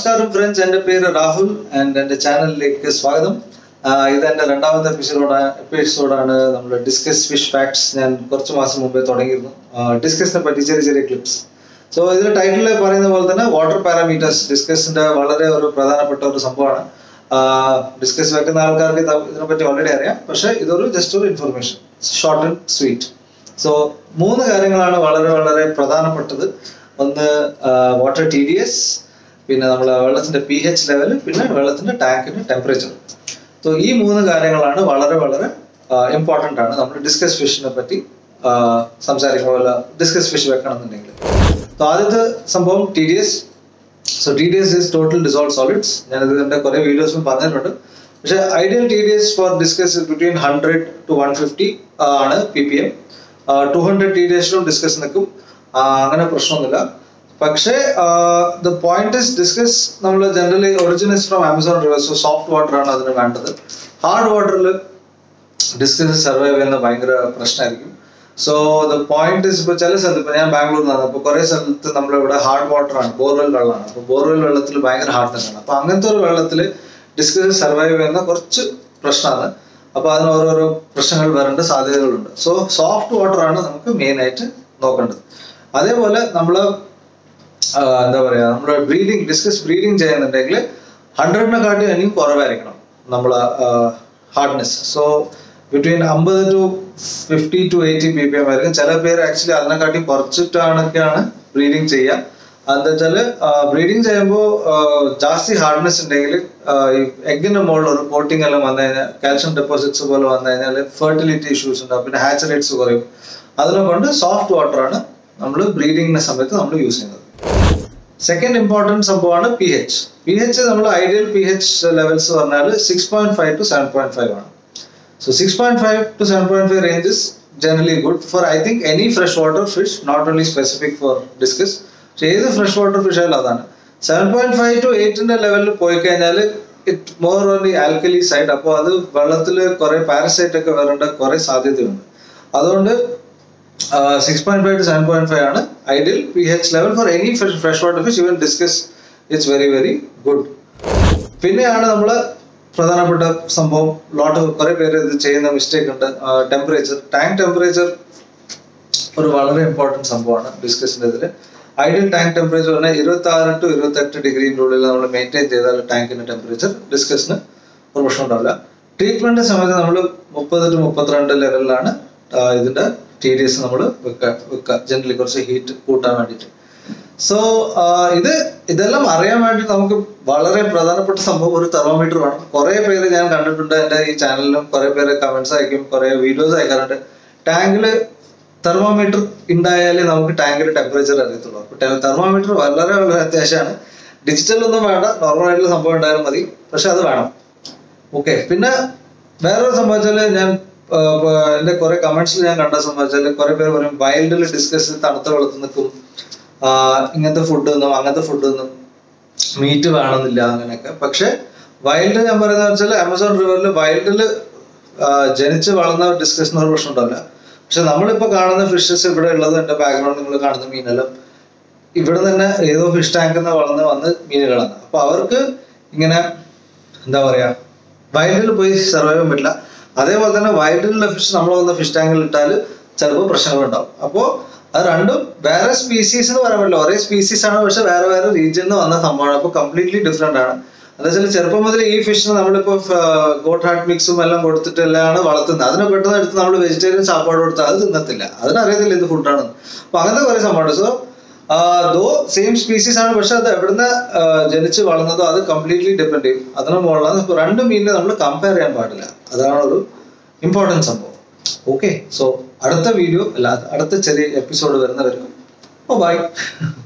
നമസ്കാരം ഫ്രണ്ട്സ് എൻ്റെ പേര് രാഹുൽ ആൻഡ് എൻ്റെ ചാനലിലേക്ക് സ്വാഗതം ആഹ് ഇത് എൻ്റെ രണ്ടാമത്തെ എപ്പിസോഡാണ് എപ്പിസോഡാണ് നമ്മൾ ഡിസ്കസ് ഫിഷ് ഫാക്ട്സ് ഞാൻ കുറച്ച് മാസം മുമ്പേ തുടങ്ങിയിരുന്നു ഡിസ്കസിനെ പറ്റി ചെറിയ ചെറിയ ക്ലിപ്സ് സോ ഇതിൽ ടൈറ്റിൽ പറയുന്ന പോലെ തന്നെ വാട്ടർ പാരാമീറ്റേഴ്സ് ഡിസ്കസിന്റെ വളരെ ഒരു പ്രധാനപ്പെട്ട ഒരു സംഭവമാണ് ഡിസ്കസ് വെക്കുന്ന ആൾക്കാർക്ക് ഇത് ഇതിനെപ്പറ്റി ഓൾറെഡി അറിയാം പക്ഷേ ഇതൊരു ജസ്റ്റ് ഒരു information short and sweet so മൂന്ന് കാര്യങ്ങളാണ് വളരെ വളരെ പ്രധാനപ്പെട്ടത് ഒന്ന് വാട്ടർ ടി ഡി എസ് പിന്നെ നമ്മൾ വെള്ളത്തിന്റെ പി എച്ച് ലെവൽ പിന്നെ വെള്ളത്തിന്റെ ടാങ്കിന്റെ ടെമ്പറേച്ചർ സോ ഈ മൂന്ന് കാര്യങ്ങളാണ് വളരെ വളരെ ഇമ്പോർട്ടൻ്റ് ആണ് നമ്മൾ ഡിസ്കസ് ഫിഷിനെ പറ്റി ആ, സംസാരിക്കുമ്പോൾ ഡിസ്കസ് ഫിഷ് വെക്കണമെന്നുണ്ടെങ്കിൽ സോ ആദ്യത്തെ സംഭവം T D S so T D S is total dissolve solids ഞാനിത് എൻ്റെ കുറേ വീഡിയോസിൽ പറഞ്ഞിട്ടുണ്ട് പക്ഷേ ideal T D S for discus between hundred to one fifty ആണ് P P M to hundred T D എസിലും ഡിസ്കസ് നിൽക്കും ആ, അങ്ങനെ പ്രശ്നമൊന്നുമില്ല പക്ഷേ ദ പോയിന്റ് ഇസ് ഡിസ്കസ് നമ്മൾ generally originals from Amazon river so soft water ആണ് അതിന് വേണ്ടത് ഹാർഡ് വാട്ടറിൽ ഡിസ്റ്റൻസ് സർവൈവ് ചെയ്യുന്ന ഭയങ്കര പ്രശ്നമായിരിക്കും സോ ദ പോയിന്റ് ഇസ് ഇപ്പോൾ ചില സ്ഥലത്ത് ഇപ്പോൾ ഞാൻ ബാംഗ്ലൂരിൽ നിന്നാണ് അപ്പോൾ കുറേ സ്ഥലത്ത് നമ്മളിവിടെ ഹാർഡ് വാട്ടർ ആണ് ബോർവെൽ വെള്ളമാണ് അപ്പോൾ ബോർവെൽ വെള്ളത്തിൽ ഭയങ്കര ഹാർഡ്നെസ് ആണ് അപ്പോൾ അങ്ങനത്തെ ഒരു വെള്ളത്തിൽ ഡിസ്കസ് സർവൈവ് ചെയ്യുന്ന കുറച്ച് പ്രശ്നമാണ് അപ്പോൾ അതിന് ഓരോരോ പ്രശ്നങ്ങൾ വരേണ്ട സാധ്യതകളുണ്ട് സോ സോഫ്റ്റ് വാട്ടർ ആണ് നമുക്ക് മെയിൻ ആയിട്ട് നോക്കേണ്ടത് അതേപോലെ നമ്മൾ എന്താ പറയുക നമ്മൾ ബ്രീതിങ് ഡിസ്കസ് ബ്രീതിങ് ചെയ്യുന്നുണ്ടെങ്കിൽ ഹൺഡ്രഡിനെ കാട്ടി ഇനിയും കുറവായിരിക്കണം നമ്മൾ ഹാർഡ്നെസ് സോ ബിറ്റ്വീൻ അമ്പത് to fifty to eighty P P M ആയിരിക്കും ചില പേര് ആക്ച്വലി അതിനെക്കാട്ടി കുറച്ചിട്ടാണൊക്കെയാണ് ബ്രീഡിങ് ചെയ്യുക എന്താ വെച്ചാൽ ബ്രീഡിങ് ചെയ്യുമ്പോൾ ജാസ്തി ഹാർഡ്നെസ് ഉണ്ടെങ്കിൽ ഈ എഗ്ഗിന്റെ മുകളിൽ ഒരു കോട്ടിംഗ് എല്ലാം വന്നു കഴിഞ്ഞാൽ കാൽഷ്യം ഡെപ്പോസിറ്റ്സ് പോലെ വന്നു കഴിഞ്ഞാൽ ഫെർട്ടിലിറ്റി ഇഷ്യൂസ് ഉണ്ടാവും പിന്നെ ഹാച്ച് റേറ്റ്സ് കുറയും അതിനെ കൊണ്ട് സോഫ്റ്റ് വാട്ടർ ആണ് നമ്മൾ ബ്രീഡിങ്ങിന്റെ സമയത്ത് നമ്മൾ യൂസ് ചെയ്യുന്നത് സെക്കൻഡ് ഇമ്പോർട്ടൻറ്റ് സംഭവമാണ് പി എച്ച് പി എച്ച് നമ്മൾ ഐഡിയൽ പി എച്ച് ലെവൽസ് പറഞ്ഞാൽ six point five to seven point five ആണ് so six point five to seven point five range is generally good for I think any fresh water fish not only specific for discus പക്ഷേ ഏത് fresh water fish ആയാലും അതാണ് seven point five to എയ്റ്റിന്റെ ലെവലിൽ പോയി കഴിഞ്ഞാൽ it more on the alkali side അപ്പോൾ അത് വെള്ളത്തിൽ കുറെ പാരസൈറ്റ് ഒക്കെ വരേണ്ട കുറെ സാധ്യതയുണ്ട് അതുകൊണ്ട് six point five to seven point five ആണ് ideal P H level for any fresh water fish even discus it's very very good പിന്നെയാണ് നമ്മൾ പ്രധാനപ്പെട്ട സംഭവം ലോട്ട് കുറെ പേര് ഇത് ചെയ്യുന്ന മിസ്റ്റേക്ക് ഉണ്ട് ടെമ്പറേച്ചർ ടാങ്ക് ടെമ്പറേച്ചർ ഒരു വളരെ ഇമ്പോർട്ടൻറ്റ് സംഭവമാണ് ഡിസ്കസിൻ്റെ ഇതിൽ ഐഡിയൽ ടാങ്ക് ടെമ്പറേച്ചർ പറഞ്ഞാൽ ഇരുപത്തി ആറ് ടു ഇരുപത്തെട്ട് ഡിഗ്രീൻ്റെ ഉള്ളിൽ നമ്മൾ മെയിൻറ്റെയിൻ ചെയ്താൽ ടാങ്കിൻ്റെ ടെമ്പറേച്ചർ ഡിസ്കസിന് ഒരു പ്രശ്നം ഉണ്ടാവില്ല ട്രീറ്റ്മെന്റ് സമയത്ത് നമ്മൾ മുപ്പത് ടു മുപ്പത്തിരണ്ട് ലെവലിലാണ് ഇതിന്റെ ടി ഡി എസ് നമ്മൾ വെക്കുക വെക്കുക ജനറലി കുറച്ച് ഹീറ്റ് കൂട്ടാൻ വേണ്ടിയിട്ട് സോ ഇത് ഇതെല്ലാം അറിയാൻ വേണ്ടി നമുക്ക് വളരെ പ്രധാനപ്പെട്ട സംഭവം ഒരു തെർമോമീറ്റർ വേണം കുറെ പേര് ഞാൻ കണ്ടിട്ടുണ്ട് എൻ്റെ ഈ ചാനലിലും കുറെ പേര് കമന്റ്സ് അയക്കും കുറെ വീഡിയോസ് അയക്കാറുണ്ട് ടാങ്കിൽ തെർമോമീറ്റർ ഉണ്ടായാലേ നമുക്ക് ടാങ്കിന്റെ ടെമ്പറേച്ചർ അറിയത്തുള്ളൂ അപ്പൊ തെർമോമീറ്റർ വളരെ വളരെ അത്യാവശ്യമാണ് ഡിജിറ്റൽ ഒന്നും വേണ്ട നോർമൽ ആയിട്ടുള്ള സംഭവം ഉണ്ടായാലും മതി പക്ഷെ അത് വേണം ഓക്കെ പിന്നെ വേറൊരു സംഭവിച്ചാല് ഞാൻ ആ, ഇപ്പൊ എന്റെ കുറെ കമന്റ്സിൽ ഞാൻ കണ്ട സംഭവിച്ചാല് കുറെ പേര് പറയും വൈൽഡിൽ ഡിസ്കസ് തണുത്ത വെള്ളത്തിൽ നിൽക്കും ആ, ഇങ്ങനത്തെ ഫുഡ് ഒന്നും അങ്ങനത്തെ ഫുഡ് ഒന്നും മീറ്റ് വേണമെന്നില്ല അങ്ങനെയൊക്കെ പക്ഷെ വൈൽഡ് ഞാൻ പറയുന്നത് വെച്ചാൽ ആമസോൺ റിവറിൽ വൈൽഡിൽ ജനിച്ച് വളർന്ന ഡിസ്കഷൻ ഒരു പ്രശ്നം ഉണ്ടാവില്ല പക്ഷെ നമ്മളിപ്പോ കാണുന്ന ഫിഷസ് ഇവിടെ ഉള്ളത് എന്റെ ബാക്ക്ഗ്രൗണ്ട് നിങ്ങൾ കാണുന്ന മീനെല്ലാം ഇവിടെ തന്നെ ഏതോ ഫിഷ് ടാങ്കിൽ നിന്ന് വളർന്ന് വന്ന് മീനുകളാണ് അപ്പൊ അവർക്ക് ഇങ്ങനെ എന്താ പറയാ വയലിൽ പോയി സർവൈവ് ചെയ്യാൻ പറ്റില്ല അതേപോലെ തന്നെ വയലിലുള്ള ഫിഷ് നമ്മൾ വന്ന ഫിഷ് ടാങ്കിൽ ഇട്ടാൽ ചിലപ്പോൾ പ്രശ്നങ്ങൾ ഉണ്ടാവും അപ്പോൾ അത് രണ്ടും വേറെ സ്പീസീസ് എന്ന് പറയാൻ പറ്റില്ല ഒരേ സ്പീസീസ് ആണ് പക്ഷെ വേറെ വേറെ റീജിയനിൽ നിന്ന് വന്ന സംഭവമാണ് അപ്പോൾ കംപ്ലീറ്റ്ലി ഡിഫറെന്റ് ആണ് എന്താ വെച്ചാൽ ചെറുപ്പം മുതൽ ഈ ഫിഷിന് നമ്മളിപ്പോ ഗോട്ട് ഹാർട്ട് മിക്സും എല്ലാം കൊടുത്തിട്ട് എല്ലാമാണ് വളർത്തുന്നത് അതിനെ പെട്ടെന്ന് എടുത്ത് നമ്മൾ വെജിറ്റേറിയൻ സാപ്പാട് കൊടുത്താൽ അത് തിന്നത്തില്ല അതിനറിയത്തില്ല ഇത് ഫുഡാണ് അപ്പൊ അങ്ങനത്തെ കുറെ സംഭവമുണ്ട് സോ ദോ സെയിം സ്പീസീസ് ആണ് പക്ഷെ അത് എവിടുന്ന് ആ, ജനിച്ച് വളർന്നതോ അത് കംപ്ലീറ്റ്ലി ഡിപ്പെൻഡ് ചെയ്യും അതിന് മുകളിലാണ് അപ്പൊ രണ്ട് മീനിനെ നമ്മൾ കമ്പയർ ചെയ്യാൻ പാടില്ല അതാണ് ഒരു ഇമ്പോർട്ടൻറ്റ് സംഭവം ഓക്കെ സോ അടുത്ത വീഡിയോ അല്ല അടുത്ത ചെറിയ എപ്പിസോഡ് വരുന്നവർക്കും ബൈ